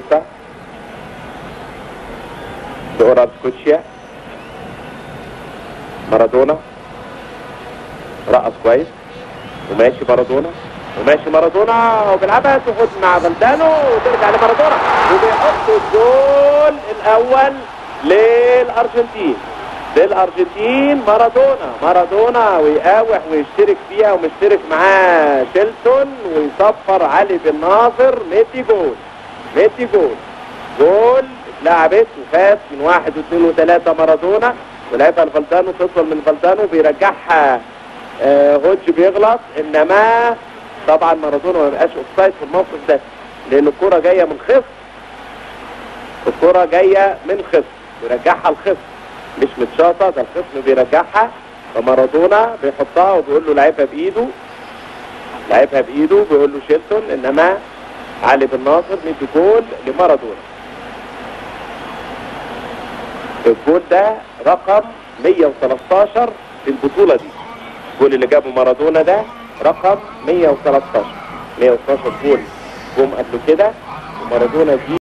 دوران سكوتشيا مارادونا رقص كويس وماشي مارادونا وماشي مارادونا وبيلعبها تاخد مع فالدانو وترجع لمارادونا وبيحط الجول الاول للارجنتين للارجنتين مارادونا مارادونا ويقاوح ويشترك فيها ومشترك معاه شيلتون ويصفر علي بن ناصر مدي جول مدي جول جول اتلعبت وفات من واحد واثنين وثلاثة مارادونا ولعبها لفالدانو تطول من فالدانو بيرجعها آه هوج بيغلط انما طبعا مارادونا ما بيبقاش اوفسايد في الموقف ده لان الكرة جاية من خصم الكرة جاية من خصم بيرجعها الخصم مش متشاطة ده الخصم بيرجعها فمارادونا بيحطها وبيقول له لعبها بايده لعبها بايده بيقول له شيلتون انما علي بن ناصر مدي جول لمارادونا الجول ده رقم 113 في البطولة دي الجول اللي جابه مارادونا ده رقم 113 113 جول جم قبل كده ومارادونا دي